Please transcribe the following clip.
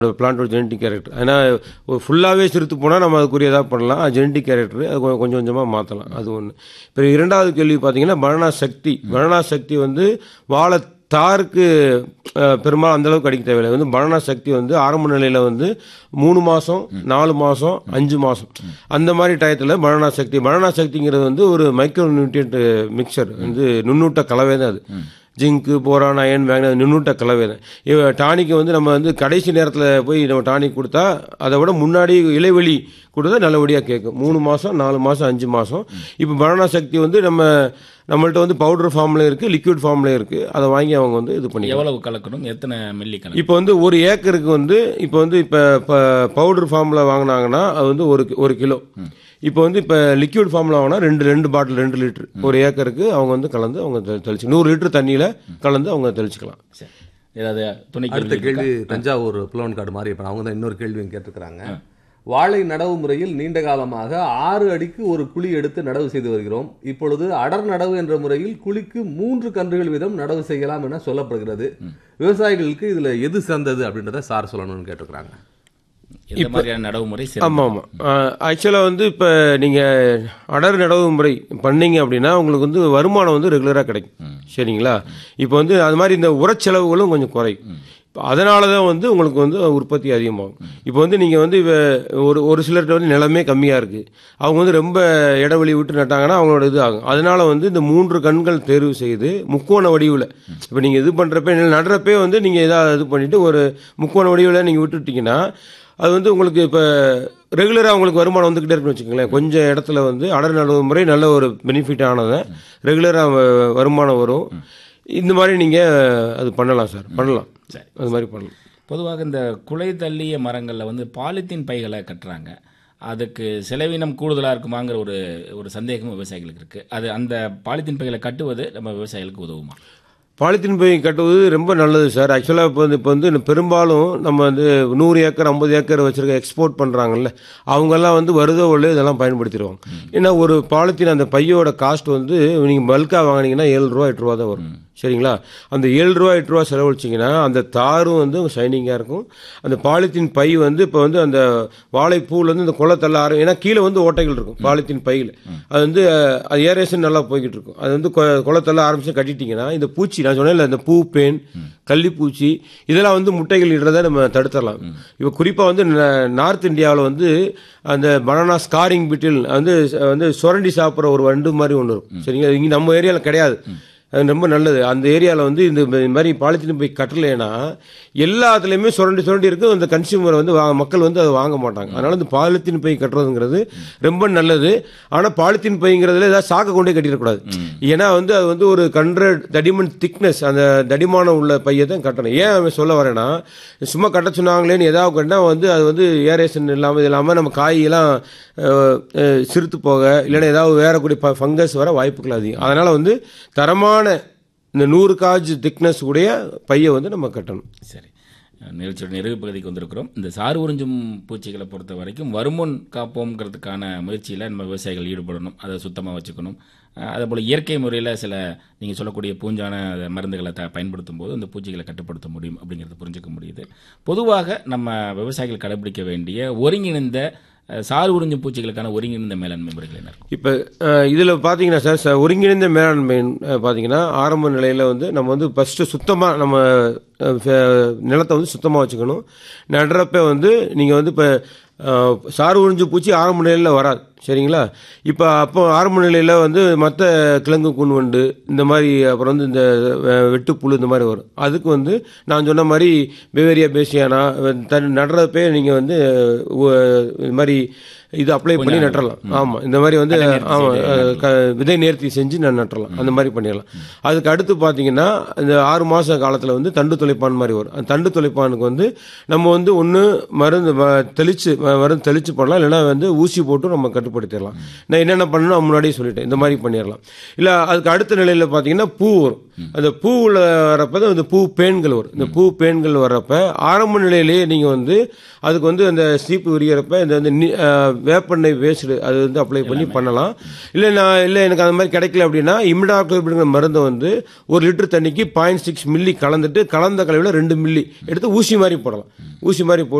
பிளான்டோட genetic character ஏன்னா ஒரு ஃபுல்லாகவே சிறுத்து போனால் நம்ம அதுக்குரிய ஏதாவது பண்ணலாம் அது ஜெனட்டிக் கேரக்டர் அது கொஞ்சம் கொஞ்சம் கொஞ்சமாக மாற்றலாம் அது ஒன்று இப்போ இரண்டாவது கேள்வி பார்த்தீங்கன்னா பனானா சக்தி பனானா சக்தி வந்து வாழை தாருக்கு அஹ், பெரும்பாலும் அந்த அளவுக்கு அடிக்க தேவையில்லை வந்து பனானா சக்தி வந்து ஆரம்ப நிலையில் வந்து மூணு மாதம் நாலு மாதம் அஞ்சு மாதம் அந்த மாதிரி டயத்தில் பனானா சக்தி பனானா சக்திங்கிறது வந்து ஒரு மைக்ரோ நியூட்ரியன்ட் மிக்சர் வந்து நுண்ணூட்ட கலவை தான் அது ஜிங்க்கு போரான் அயன் மேக்னஸ் நுண்ணூட்ட கலவை தான் இவ டானிக்கு வந்து நம்ம வந்து கடைசி நேரத்தில் போய் நம்ம டானிக் கொடுத்தா அதை விட முன்னாடி இலைவெளி கொடுத்தா நல்லபடியாக கேட்கும் மூணு மாதம் நாலு மாதம் அஞ்சு மாதம் இப்போ பனானா சக்தி வந்து நம்ம நம்மள்ட்ட வந்து பவுடர் ஃபார்ம்ல இருக்குது லிக்விட் ஃபார்ம்ல இருக்குது அதை வாங்கி அவங்க வந்து இது பண்ணி எவ்வளவு கலக்கணும் எத்தனை மில்லி கலக்கணும் இப்போ வந்து ஒரு ஏக்கருக்கு வந்து இப்போ வந்து இப்போ பவுடர் ஃபார்மில் வாங்கினாங்கன்னா அது வந்து ஒரு ஒரு கிலோ இப்போ வந்து இப்போ லிக்விட் ஃபார்மில் வாங்கினா ரெண்டு ரெண்டு பாட்டில் ரெண்டு லிட்டர் ஒரு ஏக்கருக்கு அவங்க வந்து கலந்து அவங்க தெ- தெளிச்சு நூறு லிட்டர் தண்ணியில் கலந்து அவங்க தெளிச்சுக்கலாம் சரி ஏதாவது துணை அடுத்த கேள்வி கேள்வி தஞ்சாவூர் புலவன் காடு மாதிரி இப்போ அவங்க தான் இன்னொரு கேள்வியும் கேட்டிருக்கிறாங்க வாழை நடவு முறையில் நீண்ட காலமாக ஆறு அடிக்கு ஒரு குழி எடுத்து நடவு செய்து வருகிறோம் இப்பொழுது அடர் நடவு என்ற முறையில் குழிக்கு மூன்று கன்றுகள் வீதம் நடவு செய்யலாம் என சொல்லப்படுகிறது விவசாயிகளுக்கு இதுல எது சிறந்தது அப்படின்றத சார் சொல்லணும்னு கேட்டிருக்கிறாங்க எந்த மாதிரியான நடவுமுறை சிறந்தது? ஆமாம் ஆமாம் ஆக்சுவலாக வந்து இப்போ நீங்கள் அடர் நடவு முறை பண்ணீங்க அப்படின்னா உங்களுக்கு வந்து வருமானம் வந்து ரெகுலராக கிடைக்கும் சரிங்களா இப்போ வந்து அது மாதிரி இந்த உரச்செலவுகளும் கொஞ்சம் குறையும் இப்போ அதனால தான் வந்து உங்களுக்கு வந்து உற்பத்தி அதிகமாகும் இப்போ வந்து நீங்கள் வந்து இப்ப ஒரு ஒரு சிலர்கிட்ட வந்து நிலமே கம்மியாக இருக்குது அவங்க வந்து ரொம்ப இடைவெளி விட்டு நட்டாங்கன்னா அவங்களோட இது ஆகும் அதனால வந்து இந்த மூன்று கண்கள் தேர்வு செய்து முக்கோண வடிவில் இப்போ நீங்கள் இது பண்ணுறப்ப நடுறப்பே வந்து நீங்கள் ஏதாவது இது பண்ணிவிட்டு ஒரு முக்கோண வடிவில் நீங்கள் விட்டுட்டீங்கன்னா அது வந்து உங்களுக்கு இப்போ ரெகுலராக உங்களுக்கு வருமானம் வந்துக்கிட்டே இருக்குன்னு வச்சுக்கோங்களேன் கொஞ்சம் இடத்துல வந்து அடர் நடவு முறை நல்ல ஒரு பெனிஃபிட் ஆனதை ரெகுலராக வருமானம் வரும் இந்த மாதிரி நீங்கள் அது பண்ணலாம் சார் பண்ணலாம் அது மாதிரி பண்ணலாம் பொதுவாக இந்த குலை தள்ளிய மரங்களில் வந்து பாலித்தீன் பைகளை கட்டுறாங்க அதுக்கு செலவினம் கூடுதலாக இருக்குமாங்கிற ஒரு ஒரு சந்தேகம் விவசாயிகளுக்கு இருக்குது அது அந்த பாலித்தீன் பைகளை கட்டுவது நம்ம விவசாயிகளுக்கு உதவுமா பாலித்தீன் பை கட்டுவது ரொம்ப நல்லது சார் ஆக்சுவலாக இப்போ வந்து இப்போ வந்து பெரும்பாலும் நம்ம வந்து நூறு ஏக்கர் ஐம்பது ஏக்கர் வச்சிருக்க எக்ஸ்போர்ட் பண்ணுறாங்கல்ல அவங்கெல்லாம் வந்து வருதோ ஒள்ளு இதெல்லாம் பயன்படுத்திடுவாங்க ஏன்னா ஒரு பாலித்தீன் அந்த பையோட காஸ்ட் வந்து நீங்கள் பல்காக வாங்கினீங்கன்னா ஏழு ரூபா எட்டு ரூபா தான் வரும் சரிங்களா அந்த ஏழு ரூபா எட்டு ரூபா செலவழிச்சிங்கன்னா அந்த தாரும் வந்து ஷைனிங்காக இருக்கும் அந்த பாலித்தீன் பை வந்து இப்போ வந்து அந்த வாழைப்பூலேருந்து இந்த குலை தள்ள ஆரம்பி ஏன்னா கீழே வந்து ஓட்டைகள் இருக்கும் பாலித்தீன் பையில் அது வந்து அஹ், அது ஏரேஷன் நல்லா போய்கிட்டு இருக்கும் அது வந்து கொ- குலை தள்ள ஆரம்பிச்சு கட்டிட்டீங்கன்னா இந்த பூச்சி நான் சொன்னேன்ல இந்த பூ பேன் கள்ளிப்பூச்சி இதெல்லாம் வந்து முட்டைகள் இடுறதை நம்ம தடுத்துடலாம் இப்போ குறிப்பாக வந்து ந- நார்த் இந்தியாவில் வந்து அந்த பனானா ஸ்காரிங் பிட்டில் வந்து வந்து சுரண்டி சாப்பிட்ற ஒரு வண்டு மாதிரி ஒன்று இருக்கும் சரிங்களா இங்கே நம்ம ஏரியாவில் கிடையாது அது ரொம்ப நல்லது அந்த ஏரியாவில் வந்து இந்த இந்த மாதிரி பாலித்தீன் போய் கட்டலைன்னா எல்லாத்துலேயுமே சுரண்டி சுரண்டி இருக்கும் அந்த கன்சியூமர் வந்து வா- மக்கள் வந்து அதை வாங்க மாட்டாங்க அதனால இந்த பாலித்தீன் பை கட்டுறதுங்கிறது ரொம்ப நல்லது ஆனால் பாலித்தீன் பைங்கிறதுல ஏதாவது சாக்க கொண்டே கட்டிடக்கூடாது ஏன்னா வந்து அது வந்து ஒரு கண்ட்ரட் தடிமன் திக்னஸ் அந்த தடிமானம் உள்ள பையை தான் கட்டணும் ஏன் அவன் சொல்ல வரேன்னா சும்மா கட்ட சொன்னாங்களேன்னு ஏதாவது கட்டினா வந்து அது வந்து ஏரேஷன் இல்லாமல் இது இல்லாமல் நம்ம காயெல்லாம் அஹ், அஹ், சிறுத்து போக இல்லைன்னா ஏதாவது வேறக்கூடிய ஃபங்கஸ் வர வாய்ப்புகள் அதிகம் அதனால் வந்து தரமான இந்த நூறு காஜ் திக்னஸ் உடைய பையை வந்து நம்ம கட்டணும் சரி நிகழ்ச்சியோட நிறைவு பகுதிக்கு வந்திருக்கிறோம் இந்த சாறு உறிஞ்சும் பூச்சிகளை பொறுத்த வரைக்கும் வருமுன் காப்போம்ங்கிறதுக்கான முயற்சியில் நம்ம விவசாயிகள் ஈடுபடணும் அதை சுத்தமாக வச்சுக்கணும் அஹ் அதே போல் இயற்கை முறையில் சில நீங்கள் சொல்லக்கூடிய பூஞ்சான மருந்துகளை த பயன்படுத்தும் போது அந்த பூச்சிகளை கட்டுப்படுத்த முடியும் அப்படிங்கிறத புரிஞ்சுக்க முடியுது பொதுவாக நம்ம விவசாயிகள் கடைபிடிக்க வேண்டிய ஒருங்கிணைந்த அஹ், சாறு உறிஞ்சும் பூச்சிகளுக்கான ஒருங்கிணைந்த மேலாண்மை முறைகள் என்ன இருக்கும் இப்போ இதில் பார்த்தீங்கன்னா சார் ச- ஒருங்கிணைந்த மேலாண்மை அஹ், பார்த்தீங்கன்னா ஆரம்ப நிலையில் வந்து நம்ம வந்து ஃபஸ்ட்டு சுத்தமாக நம்ம அஹ், ஃப- நிலத்தை வந்து சுத்தமாக வச்சுக்கணும் நடுறப்ப வந்து நீங்கள் வந்து இப்போ சாறு உறிஞ்சு பூச்சி ஆரம்ப நிலையில் வராது சரிங்களா இப்போ அப்போ ஆரம்ப நிலையில் வந்து மற்ற கிழங்கு கூன்வண்டு இந்த மாதிரி அப்புறம் வந்து இந்த அஹ், வெட்டுப்புழு இந்த மாதிரி வரும் அதுக்கு வந்து நான் சொன்ன மாதிரி பெவேரியா பேசியானா தன் நடுறப்பே நீங்கள் வந்து அஹ், இது மாதிரி இது அப்ளை பண்ணி நட்டுறலாம் ஆமாம் இந்த மாதிரி வந்து ஆமாம் விதை நேர்த்தி செஞ்சு நான் நட்டுறலாம் அந்த மாதிரி பண்ணிடலாம் அதுக்கு அடுத்து பார்த்தீங்கன்னா இந்த ஆறு மாத காலத்தில் வந்து தண்டு தொலைப்பான் மாதிரி வரும் அந்த தண்டு தொலைப்பானுக்கு வந்து நம்ம வந்து ஒன்று மருந்து ம- தெளிச்சு ம- மருந்து தெளிச்சு பண்ணலாம் இல்லைன்னா வந்து ஊசி போட்டு நம்ம கட்டுப்படுத்திடலாம் நான் என்னென்ன பண்ணணும் முன்னாடியே சொல்லிட்டேன் இந்த மாதிரி பண்ணிடலாம் இல்லை அதுக்கு அடுத்த நிலையில் பார்த்தீங்கன்னா பூ வரும் அந்த பூவில் வரப்ப தான் இந்த பூ பேன்கள் வரும் இந்த பூ பேன்கள் வர்றப்ப ஆரம்ப நிலையிலேயே நீங்கள் வந்து அதுக்கு வந்து அந்த சீப்பு விரியறப்ப இந்த வந்து நி- அஹ், வேப்பெண்ணெய் வேஸ்டு அது வந்து அப்ளை பண்ணி பண்ணலாம் இல்லை நான் இல்லை எனக்கு அந்த மாதிரி கிடைக்கல அப்படின்னா இமிடாக்ளோபிங்கிற மருந்தை வந்து ஒரு லிட்டர் தண்ணிக்கு பாயிண்ட் சிக்ஸ் மில்லி கலந்துட்டு கலந்த கலவையில் ரெண்டு மில்லி எடுத்து ஊசி மாதிரி போடலாம் ஊசி மாதிரி போட்டு